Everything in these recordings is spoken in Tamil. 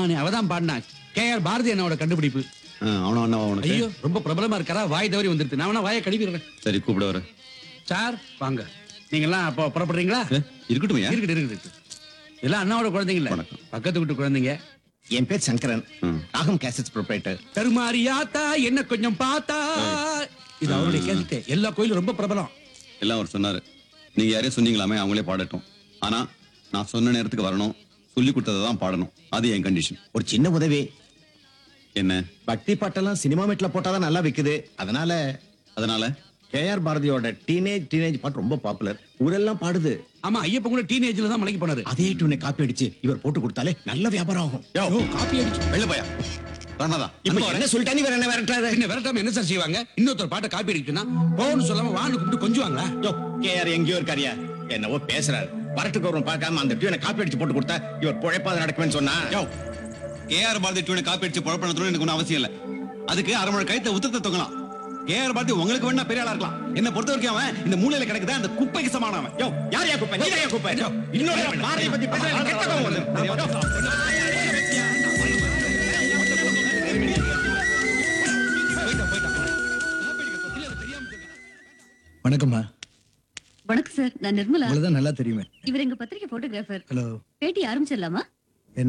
மானே அவதான் பாடினா கே ஆர் பாரதி அண்ணாவோட கண்டுபிடிப்பு ஆ, அவனும் அண்ணாவா உனக்கு ஐயோ ரொம்ப பிரபலமா இருக்காரா வாய் தவறி வந்துருது நான் வேணா வாயை கழுவிடுறேன் சரி கூப்பிட வர சார் வாங்க நீங்கெல்லாம் அப்போ புறப்படுறீங்களா இருக்கட்டும் ஐயா இருக்குது இருக்குது எல்லாம் அண்ணாவோட குழந்தைங்க இல்ல வணக்கம். பக்கத்து வீட்டு குழந்தைங்க என் பேர் சங்கரன் ம். ராகம் கேசட்ஸ் ப்ரொப்ரைட்டர் கருமாரியாத்தா என்ன கொஞ்சம் பார்த்தா இது அவருடைய கேட்டு எல்லா கோயிலும் ரொம்ப பிரபலம் எல்லாம் அவர் சொன்னாரு நீங்க யாரையும் சொன்னீங்களாமே அவங்களே பாடட்டும் ஆனா நான் சொன்ன நேரத்துக்கு வரணும் சொல்லி கொடுத்ததை தான் பாடணும் அது என் கண்டிஷன் ஒரு சின்ன உதவி என்ன பக்தி பாட்டெல்லாம் சினிமா மீட்ல போட்டாதான் நல்லா விக்குது அதனால அதனால கேஆர் பாரதியோட டீனேஜ் டீனேஜ் பாட்டு ரொம்ப பாப்புலர் ஊரெல்லாம் பாடுது ஆமா ஐயப்பன் கூட டீனேஜ்ல தான் மலைக்கு போனாரு அதே டியூனை காப்பி அடிச்சு இவர் போட்டு கொடுத்தாலே நல்ல வியாபாரம் ஆகும் யோ, காப்பி அடிச்சு வெளில போயா வேணாதான் இப்ப என்ன சொல்லிட்டா நீ வேற என்ன வேற பின்ன விரட்டாம என்ன சார் செய்வாங்க இன்னொருத்தர் பாட்டை காப்பி அடிச்சுன்னா போன்னு சொல்லாம வான்னு கூப்பிட்டு கொஞ்சுவாங்களா யோ கேஆர் எங்கேயோ இருக்காரியா என்னவோ பேசுறாரு வரட்டுக்கு வரும் பார்க்காம அந்த டியூனை காப்பி அடிச்சு போட்டு கொடுத்தா இவர் பொழைப்பாத நடக்குமென்னு சொன்னா யோ கேஆர் பாரதி டியூனை காப்பி அடிச்சு குழப்பணத்தோட எனக்கு ஒன்றும் அவசியம் இல்லை அதுக்கு அரை மணி கயத்தை உத்தரத்தை தொங்கலாம் கேஆர் பாரதி உங்களுக்கு வேணா பெரிய ஆளா இருக்கலாம் என்ன பொறுத்த வரைக்கும் அவன் இந்த மூலையில கிடக்குதா அந்த குப்பைக்கு சமானவன் யோ யார் யா குப்பை நீ யா குப்பை யோ இன்னொரு பாரதியை பத்தி பேசுறது எனக்கு கெட்ட கோவம் வருது. யோ, வணக்கம்மா வணக்கம் சார் நான் நிர்மலா உங்களதான் நல்லா தெரியுமே இவர் எங்க பத்திரிக்கை போட்டோகிராஃபர் ஹலோ பேட்டி ஆரம்பிச்சிடலாமா என்ன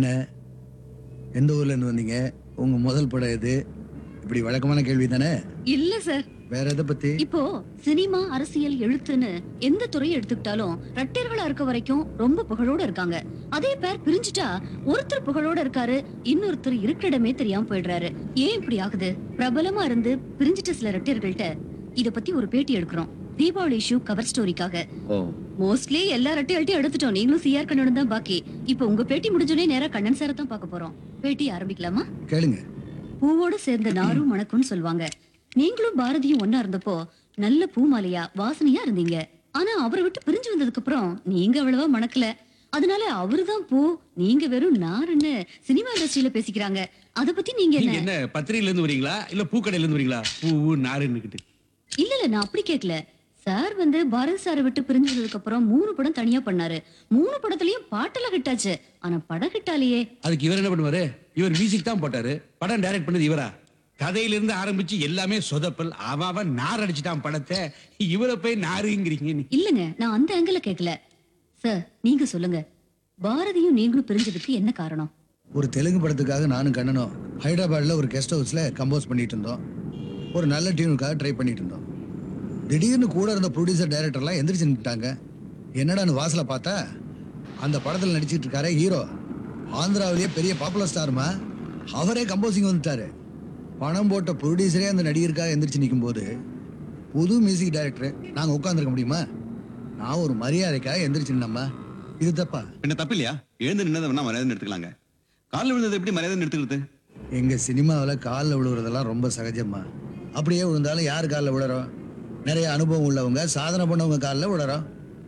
எந்த ஊர்ல இருந்து வந்தீங்க உங்க முதல் படம் எது இப்படி வழக்கமான கேள்வி தானே இல்ல சார் வேற எதை பத்தி இப்போ சினிமா அரசியல் எழுத்துன்னு எந்த துறையை எடுத்துக்கிட்டாலும் ரட்டையர்களா இருக்க வரைக்கும் ரொம்ப புகழோட இருக்காங்க அதே பேர் பிரிஞ்சுட்டா ஒருத்தர் புகழோட இருக்காரு இன்னொருத்தர் இருக்கிற இடமே தெரியாம போயிடுறாரு ஏன் இப்படி ஆகுது பிரபலமா இருந்து பிரிஞ்சிட்ட சில ரெட்டையர்கள்ட்ட இத பத்தி ஒரு பேட்டி எடுக்கிறோம் தீபாவளி இஷ்யூ கவர் ஸ்டோரிக்காக ஓ மோஸ்ட்லி எல்லா ரெட்டையாள்ட்டையும் எடுத்துட்டோம் நீங்களும் சிஆர் கண்ணனும் தான் பாக்கி இப்போ உங்க பேட்டி முடிஞ்சோடனே நேரா கண்ணன் சாரை தான் பார்க்க போறோம் பேட்டி ஆரம்பிக்கலாமா கேளுங்க பூவோட சேர்ந்த நாரும் மணக்கும்னு சொல்லுவாங்க நீங்களும் பாரதியும் ஒன்னா இருந்தப்போ நல்ல பூமாலையா வாசனையா இருந்தீங்க ஆனா அவரை விட்டு பிரிஞ்சு வந்ததுக்கு அப்புறம் நீங்க அவ்வளவா மணக்கல அதனால அவருதான் பூ நீங்க வெறும் நாருன்னு சினிமா இண்டஸ்ட்ரியில பேசிக்கிறாங்க அத பத்தி நீங்க நீங்க என்ன என்ன பத்திரிகையில இருந்து வரீங்களா இல்ல பூக்கடையில இருந்து வரீங்களா பூ நாருன்னுக்கிட்டு இல்ல இல்ல நான் அப்படி கேட்கல சார் வந்து பாரதி சாரை விட்டு பிரிஞ்சதுக்கு அப்புறம் மூணு படம் தனியா பண்ணாரு மூணு படத்துலயும் பாட்டெல்லாம் ஹிட்டாச்சு ஆனா படம் ஹிட்டாலேயே அதுக்கு இவர் என்ன பண்ணுவாரு இவர் மியூசிக் தான் போட்டாரு படம் டைரக்ட் பண்ணது இவரா கதையில இருந்து ஆரம்பிச்சு எல்லாமே சொதப்பல் அவ அவன் நார் அடிச்சிட்டான் படத்தை இவரை போய் நாருங்கிறீங்க நீ. இல்லங்க நான் அந்த ஆங்கிள் கேட்கல சார் நீங்க சொல்லுங்க பாரதியும் நீங்களும் பிரிஞ்சதுக்கு என்ன காரணம் ஒரு தெலுங்கு படத்துக்காக நானும் கண்ணனும் ஹைதராபாத்ல ஒரு கெஸ்ட் ஹவுஸ்ல கம்போஸ் பண்ணிட்டு இருந்தோம் ஒரு நல்ல டியூனுக்காக ட்ரை பண்ணிட்டு இருந்தோம் திடீர்னு கூட இருந்த ப்ரொடியூசர் டைரக்டர்லாம் எந்திரிச்சு நின்னுட்டாங்க என்னடான்னு வாசல பார்த்தா அந்த படத்துல நடிச்சிட்டு இருக்காரே ஹீரோ ஆந்திராவிலேயே பெரிய பாப்புலர் ஸ்டார்மா அவரே கம்போசிங் வந்துட்டாரு பணம் போட்ட ப்ரொடியூசரே அந்த நடிகருக்காக எந்திரிச்சு நிற்கும் போது புது மியூசிக் டைரக்டர் நாங்க உட்காந்துருக்க முடியுமா நான் ஒரு மரியாதைக்காக எந்திரிச்சு நின்னம்மா இது தப்பா என்ன தப்பு இல்லையா எழுந்து நின்னதை வேணா மரியாதை எடுத்துக்கலாங்க காலில் விழுந்ததை எப்படி மரியாதை எடுத்துக்கிறது எங்க சினிமாவில் காலில் விழுவுறதெல்லாம் ரொம்ப சகஜம்மா அப்படியே விழுந்தாலும் யார் காலில் விழுறோம் நிறைய அனுபவம் உள்ளவங்க சாதனை பண்ணவங்க காலில் விழுறோம்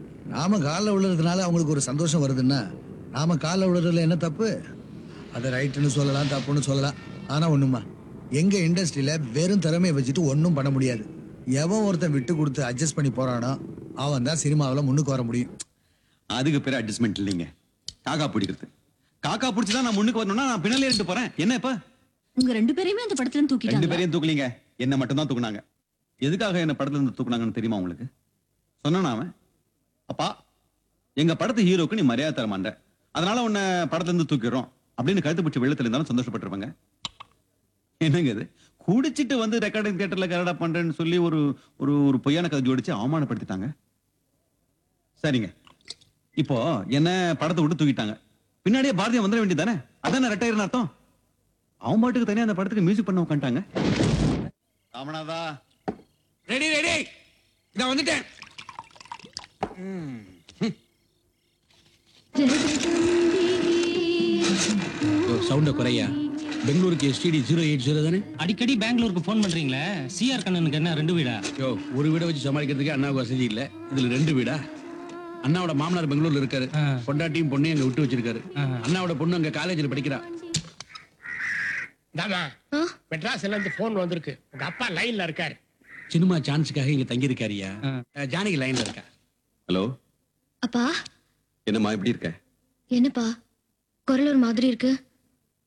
நாம காலில் விழுறதுனால அவங்களுக்கு ஒரு சந்தோஷம் வருதுன்னா நாம காலில் விழுறதுல என்ன தப்பு அதை ரைட்டுன்னு சொல்லலாம் தப்புன்னு சொல்லலாம் ஆனா ஒண்ணுமா எங்க இண்டஸ்ட்ரியில வெறும் திறமையை வச்சுட்டு ஒன்றும் பண்ண முடியாது எவன் ஒருத்தன் விட்டு கொடுத்து அட்ஜஸ்ட் பண்ணி போறானோ அவன் தான் சினிமாவில் முன்னுக்கு வர முடியும் அதுக்கு பேர் அட்ஜஸ்ட்மெண்ட் இல்லைங்க காக்கா பிடிக்கிறது காக்கா பிடிச்சதான் நான் முன்னுக்கு வரணும்னா நான் பின்னாலே இருந்து போறேன் என்ன இப்ப உங்க ரெண்டு பேரையுமே அந்த படத்துல இருந்து ரெண்டு தூக்கிட்டாங்க பேரையும் தூக்கலீங்க என்ன மட்டும் தான் தூக்குனாங்க எதுக்காக என்ன படத்துல இருந்து தூக்குனாங்கன்னு தெரியுமா உங்களுக்கு சொன்னானா அவன் அப்பா எங்க படத்து ஹீரோக்கு நீ மரியாதை தர மாட்ட அதனால உன்னை படத்துல இருந்து தூக்கிடுறோம் அப்படின்னு கழுத்து பிடிச்சி வெள்ளத்துல இருந்தாலும் சந்தோஷப்பட்டிருப்பாங்க என்னங்க இது குடிச்சிட்டு வந்து ரெக்கார்டிங் தியேட்டர்ல கரடா பண்றேன்னு சொல்லி ஒரு ஒரு ஒரு பொய்யான கதை ஜோடிச்சு அவமானப்படுத்திட்டாங்க சரிங்க இப்போ என்ன படத்தை விட்டு தூக்கிட்டாங்க பின்னாடியே பாரதியம் வந்துட வேண்டியதானே அதானே ரெட்டையர்னு அர்த்தம் அவன் பாட்டுக்கு தனியா அந்த படத்துக்கு மியூசிக் பண்ண உட்காந்துட்டாங்க ராமநாதா ரெடி ரெடி நான் வந்துட்டேன் சவுண்ட குறையா பெங்களூருக்கு எஸ்டிடி ஜீரோ எயிட் ஜீரோ தானே அடிக்கடி பெங்களூருக்கு ஃபோன் பண்றீங்களே சிஆர் கண்ணனுக்கு என்ன ரெண்டு வீடா யோ ஒரு வீடை வச்சு சமாளிக்கிறதுக்கு அண்ணாவுக்கு வசதி இல்ல இதுல ரெண்டு வீடா அண்ணாவோட மாமனார் பெங்களூர்ல இருக்காரு ஆ. பொண்டாட்டியும் பொண்ணையும் அங்க விட்டு வச்சிருக்காரு ஆ. அண்ணாவோட பொண்ணு அங்க காலேஜ்ல படிக்கிறா தாமா மெட்ராஸ்ல இருந்து போன் வந்திருக்கு உங்க அப்பா லைன்ல இருக்காரு சினிமா சான்ஸுக்காக இங்க தங்கி இருக்காருயா ஆ. ஜானகி லைன்ல இருக்கா ஹலோ அப்பா என்னம்மா எப்படி இருக்க என்னப்பா குரல் ஒரு மாதிரி இருக்கு